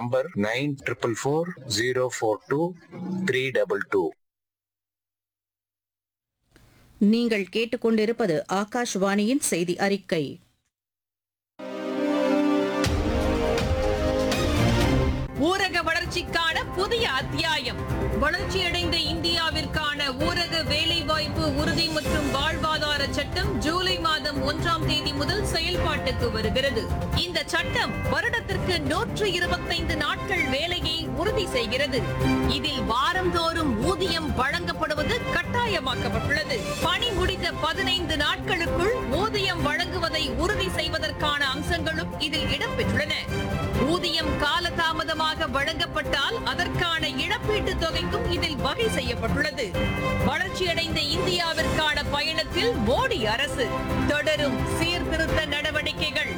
Number nine triple four zero four two three double two நீங்கள் கேட்டுக்கொண்டிருப்பது ஆகாஷ்வாணியின் செய்தி அறிக்கை ஊரக வளர்ச்சிக்கான புதிய அத்தியாயம் வளர்ச்சியடைந்த இந்தியாவிற்கான ஊரக வேலைவாய்ப்பு உறுதி மற்றும் வாழ்வாதார சட்டம் ஜூலை மாதம் ஒன்றாம் தேதி முதல் செயல்பாட்டுக்கு வருகிறது இந்த சட்டம் வருடத்திற்கு நூற்று இருபத்தைந்து நாட்கள் வேலையை உறுதி செய்கிறது இதில் வாரந்தோறும் ஊதியம் வழங்கப்படுவது கட்டாயமாக்கப்பட்டுள்ளது பணி முடிந்த பதினைந்து நாட்களுக்குள் ஊதியம் வழங்குவதை உறுதி செய்வதற்கான அம்சங்களும் இதில் இடம்பெற்றுள்ளன ஊதியம் காலதாமதமாக வழங்கப்பட்டால் அதற்கான இழப்பீட்டுத் தொகைக்கும் இதில் வகை செய்யப்பட்டுள்ளது வளர்ச்சியடைந்த இந்தியாவிற்கான பயணத்தில் மோடி அரசு தொடரும் சீர்திருத்த நடவடிக்கைகள்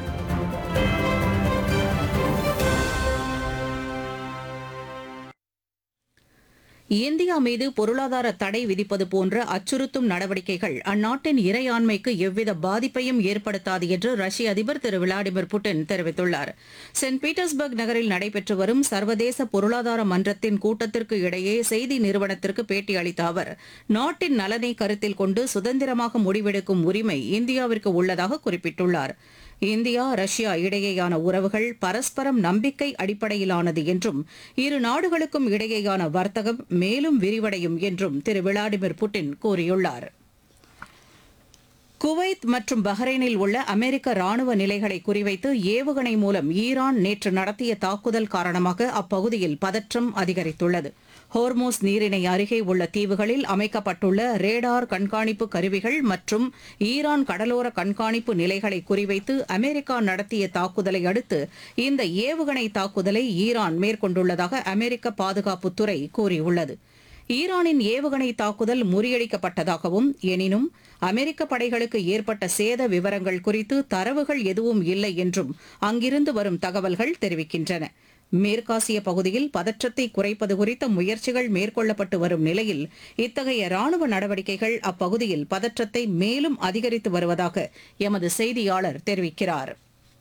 இந்தியா மீது பொருளாதார தடை விதிப்பது போன்ற அச்சுறுத்தும் நடவடிக்கைகள் அந்நாட்டின் இறையாண்மைக்கு எவ்வித பாதிப்பையும் ஏற்படுத்தாது என்று ரஷ்ய அதிபர் திரு விளாடிமிர் புட்டின் தெரிவித்துள்ளார் சென்ட் பீட்டர்ஸ்பர்க் நகரில் நடைபெற்று வரும் சர்வதேச பொருளாதார மன்றத்தின் கூட்டத்திற்கு இடையே செய்தி நிறுவனத்திற்கு பேட்டி அளித்த அவர் நாட்டின் நலனை கருத்தில் கொண்டு சுதந்திரமாக முடிவெடுக்கும் உரிமை இந்தியாவிற்கு உள்ளதாக குறிப்பிட்டுள்ளார் இந்தியா ரஷ்யா இடையேயான உறவுகள் பரஸ்பரம் நம்பிக்கை அடிப்படையிலானது என்றும் இரு நாடுகளுக்கும் இடையேயான வர்த்தகம் மேலும் விரிவடையும் என்றும் திரு விளாடிமிர் புட்டின் கூறியுள்ளார் குவைத் மற்றும் பஹ்ரைனில் உள்ள அமெரிக்க ராணுவ நிலைகளை குறிவைத்து ஏவுகணை மூலம் ஈரான் நேற்று நடத்திய தாக்குதல் காரணமாக அப்பகுதியில் பதற்றம் அதிகரித்துள்ளது ஹோர்மோஸ் நீரிணை அருகே உள்ள தீவுகளில் அமைக்கப்பட்டுள்ள ரேடார் கண்காணிப்பு கருவிகள் மற்றும் ஈரான் கடலோர கண்காணிப்பு நிலைகளை குறிவைத்து அமெரிக்கா நடத்திய தாக்குதலை அடுத்து இந்த ஏவுகணை தாக்குதலை ஈரான் மேற்கொண்டுள்ளதாக அமெரிக்க பாதுகாப்புத்துறை கூறியுள்ளது ஈரானின் ஏவுகணை தாக்குதல் முறியடிக்கப்பட்டதாகவும் எனினும் அமெரிக்க படைகளுக்கு ஏற்பட்ட சேத விவரங்கள் குறித்து தரவுகள் எதுவும் இல்லை என்றும் அங்கிருந்து வரும் தகவல்கள் தெரிவிக்கின்றன மேற்காசிய பகுதியில் பதற்றத்தை குறைப்பது குறித்த முயற்சிகள் மேற்கொள்ளப்பட்டு வரும் நிலையில் இத்தகைய ராணுவ நடவடிக்கைகள் அப்பகுதியில் பதற்றத்தை மேலும் அதிகரித்து வருவதாக எமது செய்தியாளர் தெரிவிக்கிறார்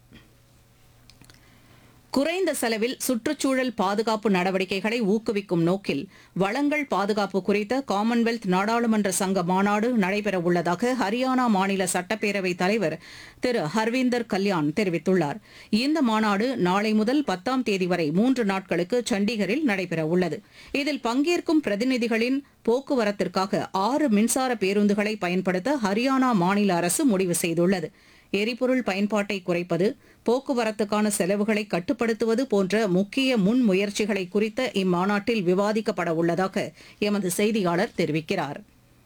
குறைந்த செலவில் சுற்றுச்சூழல் பாதுகாப்பு நடவடிக்கைகளை ஊக்குவிக்கும் நோக்கில் வளங்கள் பாதுகாப்பு குறித்த காமன்வெல்த் நாடாளுமன்ற சங்க மாநாடு நடைபெறவுள்ளதாக ஹரியானா மாநில சட்டப்பேரவைத் தலைவர் திரு ஹர்வீந்தர் கல்யாண் தெரிவித்துள்ளார் இந்த மாநாடு நாளை முதல் பத்தாம் தேதி வரை மூன்று நாட்களுக்கு சண்டிகரில் நடைபெறவுள்ளது இதில் பங்கேற்கும் பிரதிநிதிகளின் போக்குவரத்திற்காக ஆறு மின்சார பேருந்துகளை பயன்படுத்த ஹரியானா மாநில அரசு முடிவு செய்துள்ளது எரிபொருள் பயன்பாட்டை குறைப்பது போக்குவரத்துக்கான செலவுகளை கட்டுப்படுத்துவது போன்ற முக்கிய முன்முயற்சிகளை குறித்த இம்மாநாட்டில் விவாதிக்கப்பட உள்ளதாக எமது செய்தியாளர் தெரிவிக்கிறார்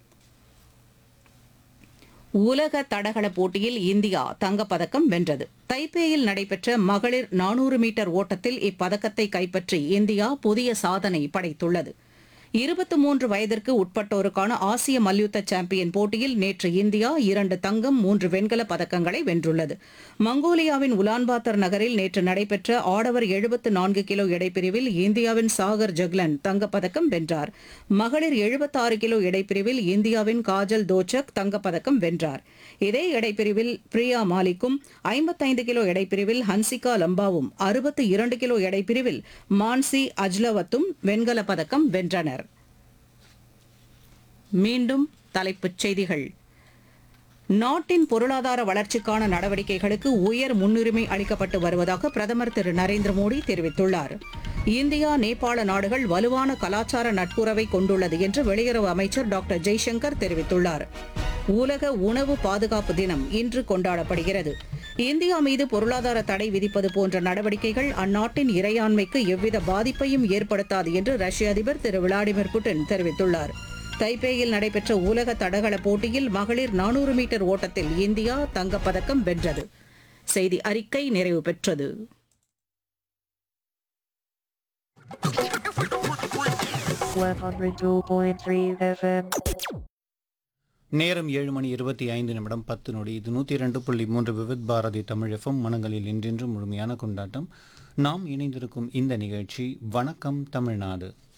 உலக தடகள போட்டியில் இந்தியா தங்கப்பதக்கம் வென்றது தைப்பேயில் நடைபெற்ற மகளிர் நானூறு மீட்டர் ஓட்டத்தில் இப்பதக்கத்தை கைப்பற்றி இந்தியா புதிய சாதனை படைத்துள்ளது இருபத்தி மூன்று வயதிற்கு உட்பட்டோருக்கான ஆசிய மல்யுத்த சாம்பியன் போட்டியில் நேற்று இந்தியா இரண்டு தங்கம் மூன்று வெண்கல பதக்கங்களை வென்றுள்ளது மங்கோலியாவின் உலான்பாத்தர் நகரில் நேற்று நடைபெற்ற ஆடவர் எழுபத்து நான்கு கிலோ எடைப்பிரிவில் இந்தியாவின் சாகர் ஜக்லன் தங்கப்பதக்கம் வென்றார் மகளிர் எழுபத்தாறு கிலோ எடைப்பிரிவில் இந்தியாவின் காஜல் தோச்சக் தங்கப்பதக்கம் வென்றார் இதே எடைப்பிரிவில் பிரியா மாலிக்கும் ஐம்பத்தைந்து கிலோ எடைப்பிரிவில் ஹன்சிகா லம்பாவும் அறுபத்து இரண்டு கிலோ எடைப்பிரிவில் மான்சி அஜ்லவத்தும் வெண்கல பதக்கம் வென்றனர் மீண்டும் தலைப்புச் செய்திகள் நாட்டின் பொருளாதார வளர்ச்சிக்கான நடவடிக்கைகளுக்கு உயர் முன்னுரிமை அளிக்கப்பட்டு வருவதாக பிரதமர் திரு நரேந்திர மோடி தெரிவித்துள்ளார் இந்தியா நேபாள நாடுகள் வலுவான கலாச்சார நட்புறவை கொண்டுள்ளது என்று வெளியுறவு அமைச்சர் டாக்டர் ஜெய்சங்கர் தெரிவித்துள்ளார் உலக உணவு பாதுகாப்பு தினம் இன்று கொண்டாடப்படுகிறது இந்தியா மீது பொருளாதார தடை விதிப்பது போன்ற நடவடிக்கைகள் அந்நாட்டின் இறையாண்மைக்கு எவ்வித பாதிப்பையும் ஏற்படுத்தாது என்று ரஷ்ய அதிபர் திரு விளாடிமிர் புட்டின் தெரிவித்துள்ளார் தைப்பேயில் நடைபெற்ற உலக தடகள போட்டியில் மகளிர் நானூறு மீட்டர் ஓட்டத்தில் இந்தியா தங்கப்பதக்கம் வென்றது செய்தி அறிக்கை நிறைவு பெற்றது one hundred two point three FM. நேரம் ஏழு மணி இருபத்தி ஐந்து நிமிடம் பத்து நொடி இது நூற்றி இரண்டு புள்ளி மூன்று விவித் பாரதி தமிழ் எஃப்எம் மனங்களில் இன்றென்று முழுமையான கொண்டாட்டம் நாம் இணைந்திருக்கும் இந்த நிகழ்ச்சி வணக்கம் தமிழ்நாடு